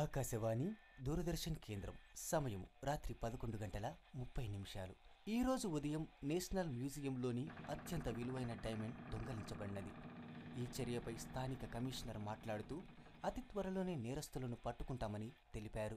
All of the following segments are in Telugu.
ఆకాశవాణి దూరదర్శన్ కేంద్రం సమయం రాత్రి పదకొండు గంటల ముప్పై నిమిషాలు ఈ రోజు ఉదయం నేషనల్ మ్యూజియంలోని అత్యంత విలువైన డైమండ్ దొంగలించబడినది ఈ చర్యపై స్థానిక కమిషనర్ మాట్లాడుతూ అతి త్వరలోనే నేరస్తులను పట్టుకుంటామని తెలిపారు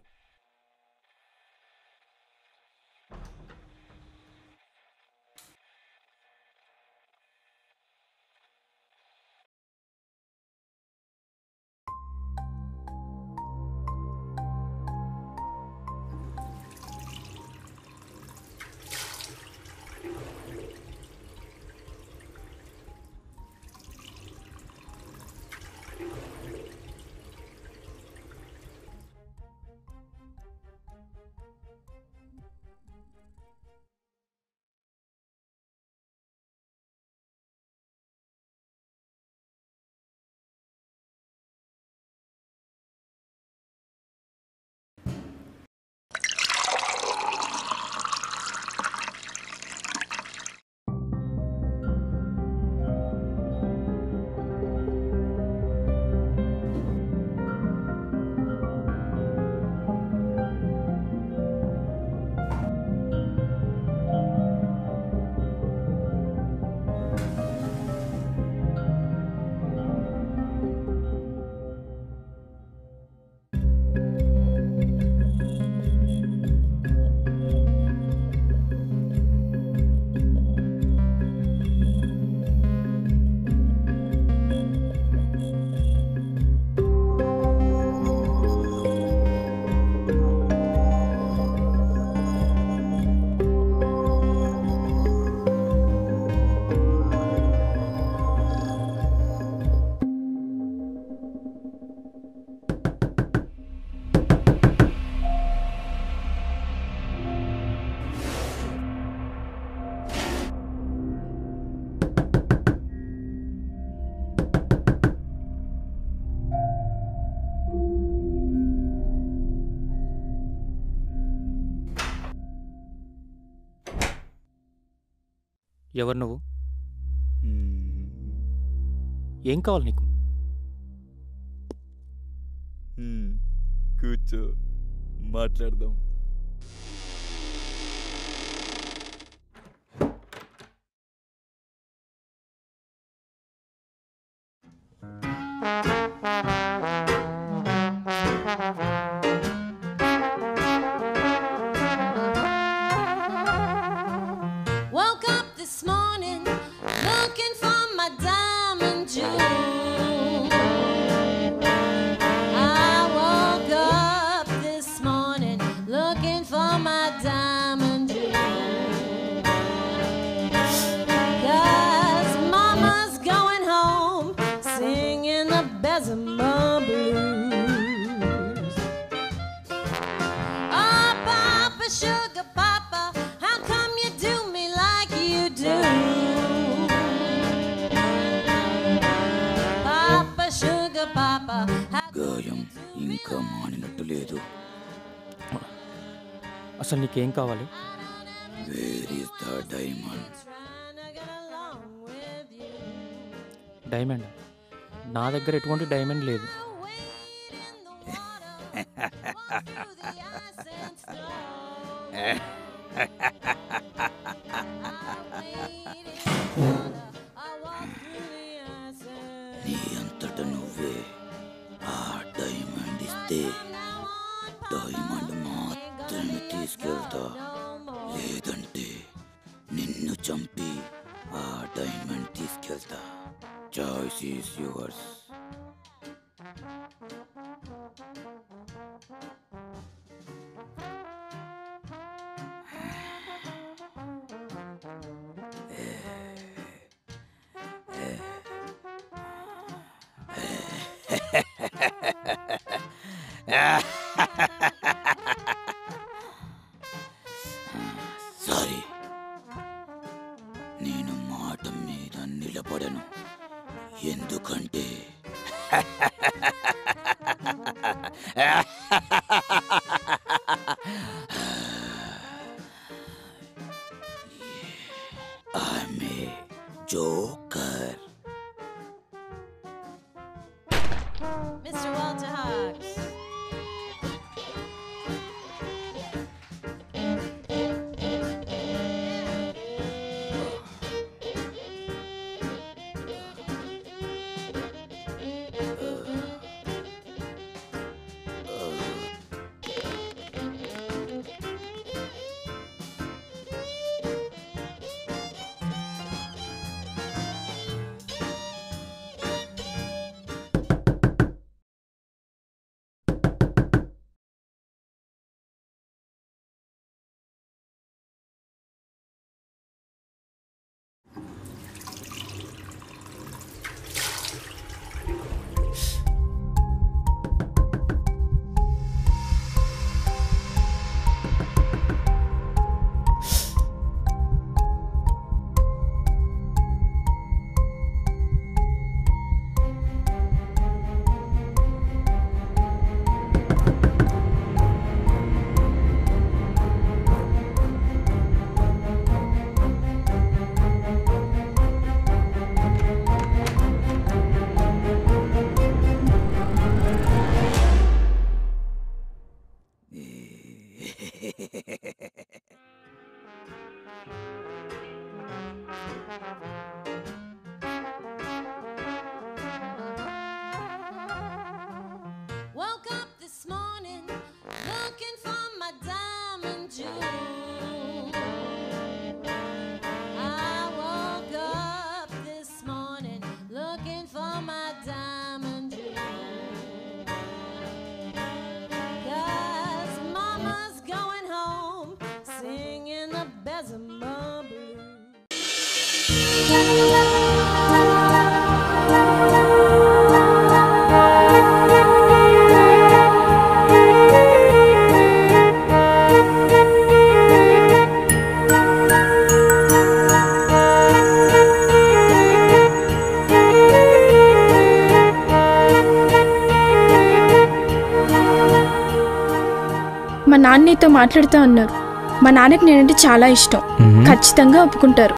ఎవరు నువ్వు ఏం కావాలి నీకు మ్మ్. కూర్చో మాట్లాడదాం Woke up this morning looking for my diamond jewel. I woke up this morning looking for my diamond jewel. Cause mama's going home singing the Bessemer blues. Oh, Papa, sugar Papa, how come you do me like you do? Papa, sugar Papa, how గాయం ఇంకా మానినట్టు లేదు అసలు నీకేం కావాలి where is the diamond trying to get along with you? Diamond నా దగ్గర ఎటువంటి డైమండ్ లేదు Wade in the water, walk through the ice and snow. నీ అంతట నువ్వే ఆ డైమండ్ ఇస్తే డైమండ్ మాత్రమే తీసుకెళ్తా లేదంటే నిన్ను చంపి ఆ డైమండ్ తీసుకెళ్తా చాయిస్ ఈస్ యువర్స్ సారీ నేను మాట మీద నిలబడను ఎందుకంటే ఆమె joker Mr. Walter Hawks. Woke up this morning looking for my diamond jewel. I woke up this morning looking for my diamond jewel. Cause mama's going home singing the Bessemer Blues. మా నాన్న నీతో మాట్లాడుతూ అన్నారు మా నాన్నకి నేనంటే చాలా ఇష్టం ఖచ్చితంగా ఒప్పుకుంటారు